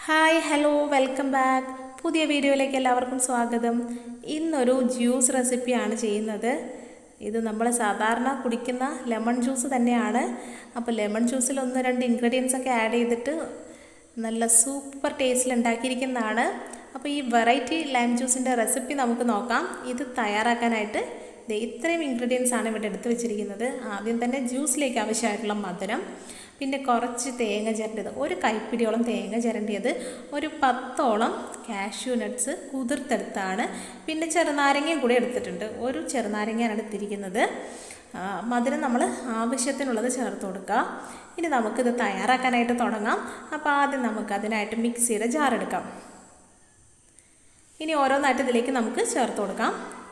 hi hello welcome back പുതിയ വീഡിയോയിലേക്ക് എല്ലാവർക്കും സ്വാഗതം ഇന്നൊരു ജ്യൂസ് റെസിപ്പിയാണ് ചെയ്യുന്നത് ഇത് നമ്മൾ സാധാരണ കുടിക്കുന്ന ലെമൺ ജ്യൂസ് തന്നെയാണ് അപ്പോൾ ലെമൺ ജ്യൂസിൽ ഒന്ന് രണ്ട് ഇൻഗ്രീഡിയൻസ് ഒക്കെ ആഡ് ചെയ്തിട്ട് നല്ല സൂപ്പർ ടേസ്റ്റിൽ ഉണ്ടാക്കിയിരിക്കുന്നതാണ് അപ്പോൾ ഈ വെറൈറ്റി ലൈം ജ്യൂസിൻ്റെ റെസിപ്പി നമുക്ക് നോക്കാം ഇത് തയ്യാറാക്കാനായിട്ട് ദേ ഇത്രയും ഇൻഗ്രീഡിയൻസ് ആണ് ഇവിടെ എടുത്തു വെച്ചിരിക്കുന്നത് ആദ്യം തന്നെ ജ്യൂസിലേക്ക് ആവശ്യമായിട്ടുള്ള മധുരം പിന്നെ കുറച്ച് തേങ്ങ ചിരണ്ടിയത് ഒരു കൈപ്പിടിയോളം തേങ്ങ ചിരണ്ടിയത് ഒരു പത്തോളം കാഷ്യൂ നട്ട്സ് കുതിർത്തെടുത്താണ് പിന്നെ ചെറുനാരങ്ങയും കൂടി എടുത്തിട്ടുണ്ട് ഒരു ചെറുനാരങ്ങയാണ് എടുത്തിരിക്കുന്നത് ആ, മധുരം നമ്മൾ ആവശ്യത്തിനുള്ളത് ചേർത്ത് കൊടുക്കുക ഇനി നമുക്കിത് തയ്യാറാക്കാനായിട്ട് തുടങ്ങാം അപ്പോൾ ആദ്യം നമുക്ക് അതിനായിട്ട് മിക്സിയുടെ ജാർ എടുക്കാം ഇനി ഓരോന്നായിട്ട് ഇതിലേക്ക് നമുക്ക് ചേർത്ത് കൊടുക്കാം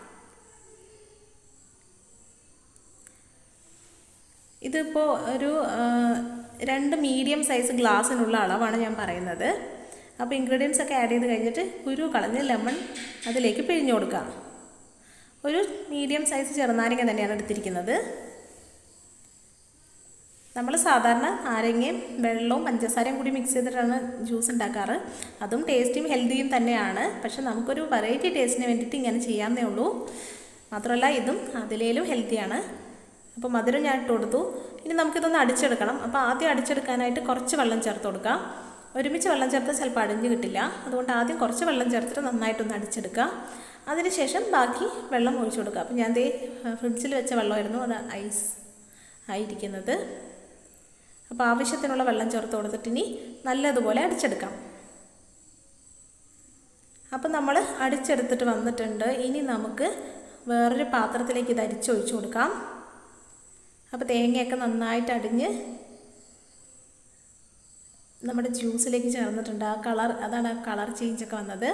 ഇതിപ്പോൾ ഒരു ആ, രണ്ട് മീഡിയം സൈസ് ഗ്ലാസ്സിനുള്ള അളവാണ് ഞാൻ പറയുന്നത് അപ്പോൾ ഇൻഗ്രീഡിയൻസ് ഒക്കെ ആഡ് ചെയ്ത് കഴിഞ്ഞിട്ട് കുരു കളഞ്ഞ് ലെമൺ അതിലേക്ക് പിഴിഞ്ഞു കൊടുക്കുക ഒരു മീഡിയം സൈസ് ചെറുനാരങ്ങ തന്നെയാണ് എടുത്തിരിക്കുന്നത് നമ്മൾ സാധാരണ നാരങ്ങയും വെള്ളവും പഞ്ചസാരയും കൂടി മിക്സ് ചെയ്തിട്ടാണ് ജ്യൂസ് ഉണ്ടാക്കാറ് അതും ടേസ്റ്റിയും ഹെൽത്തിയും തന്നെയാണ് പക്ഷെ നമുക്കൊരു വെറൈറ്റി ടേസ്റ്റിന് വേണ്ടിയിട്ട് ഇങ്ങനെ ചെയ്യാമെന്നേ ഉള്ളൂ മാത്രമല്ല ഇതും അതിലേലും ഹെൽത്തിയാണ് അപ്പോൾ മധുരം ഞാൻ ഇട്ട് കൊടുത്തു ഇനി നമുക്കിതൊന്ന് അടിച്ചെടുക്കണം അപ്പോൾ ആദ്യം അടിച്ചെടുക്കാനായിട്ട് കുറച്ച് വെള്ളം ചേർത്ത് കൊടുക്കുക ഒരുമിച്ച് വെള്ളം ചേർത്താൽ ചിലപ്പോൾ അടിഞ്ഞ് കിട്ടില്ല അതുകൊണ്ട് ആദ്യം കുറച്ച് വെള്ളം ചേർത്തിട്ട് നന്നായിട്ടൊന്ന് അടിച്ചെടുക്കുക അതിനുശേഷം ബാക്കി വെള്ളം ഒഴിച്ചു കൊടുക്കുക അപ്പോൾ ഞാൻ ദേ ഫ്രിഡ്ജിൽ വെച്ച വെള്ളമായിരുന്നു അത് ഐസ് ആയിരിക്കുന്നത് അപ്പോൾ ആവശ്യത്തിനുള്ള വെള്ളം ചേർത്ത് കൊടുത്തിട്ട് ഇനി നല്ലതുപോലെ അടിച്ചെടുക്കാം അപ്പം നമ്മൾ അടിച്ചെടുത്തിട്ട് വന്നിട്ടുണ്ട് ഇനി നമുക്ക് വേറൊരു പാത്രത്തിലേക്ക് ഇത് അരിച്ചൊഴിച്ചു കൊടുക്കാം അപ്പോൾ തേങ്ങയൊക്കെ നന്നായിട്ട് അടിഞ്ഞ് നമ്മുടെ ജ്യൂസിലേക്ക് ചേർന്നിട്ടുണ്ട് ആ കളർ അതാണ് ആ കളർ ചേഞ്ചൊക്കെ വന്നത്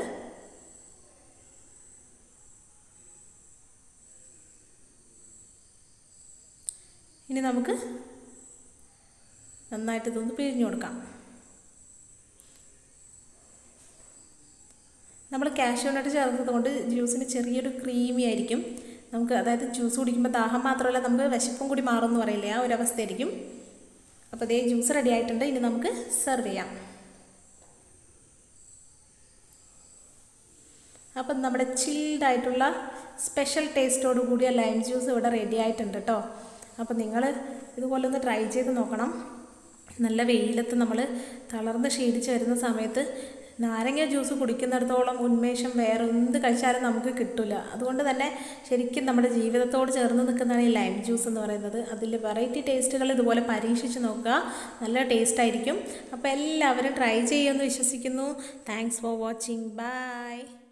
ഇനി നമുക്ക് നന്നായിട്ട് ഇതൊന്ന് പിഴിഞ്ഞു കൊടുക്കാം നമ്മൾ കാഷ്യൂ നട്ട് ചേർത്തത് കൊണ്ട് ജ്യൂസിന് ചെറിയൊരു ക്രീമി ആയിരിക്കും നമുക്ക് അതായത് ജ്യൂസ് കുടിക്കുമ്പോൾ ദാഹം മാത്രമല്ല നമുക്ക് വിശപ്പും കൂടി മാറും എന്ന് പറയില്ലേ ആ ഒരു അവസ്ഥയായിരിക്കും അപ്പോൾ ഇതേ ജ്യൂസ് റെഡി ആയിട്ടുണ്ട് ഇനി നമുക്ക് സെർവ് ചെയ്യാം അപ്പം നമ്മുടെ ചിൽഡ് ആയിട്ടുള്ള സ്പെഷ്യൽ ടേസ്റ്റോട് കൂടിയ ലൈം ജ്യൂസ് ഇവിടെ റെഡി ആയിട്ടുണ്ട് കേട്ടോ അപ്പോൾ നിങ്ങൾ ഇതുപോലെ ഒന്ന് ട്രൈ ചെയ്ത് നോക്കണം നല്ല വെയിലത്ത് നമ്മൾ തളർന്ന് ക്ഷീണിച്ച് വരുന്ന സമയത്ത് നാരങ്ങ ജ്യൂസ് കുടിക്കുന്നിടത്തോളം ഉന്മേഷം വേറെ എന്ത് കഴിച്ചാലും നമുക്ക് കിട്ടില്ല അതുകൊണ്ട് തന്നെ ശരിക്കും നമ്മുടെ ജീവിതത്തോട് ചേർന്ന് നിൽക്കുന്നതാണ് ഈ ലൈം ജ്യൂസ് എന്ന് പറയുന്നത് അതിൽ വെറൈറ്റി ടേസ്റ്റുകൾ ഇതുപോലെ പരീക്ഷിച്ച് നോക്കുക നല്ല ടേസ്റ്റ് ആയിരിക്കും അപ്പോൾ എല്ലാവരും ട്രൈ ചെയ്യുമെന്ന് വിശ്വസിക്കുന്നു താങ്ക്സ് ഫോർ വാച്ചിങ് ബൈ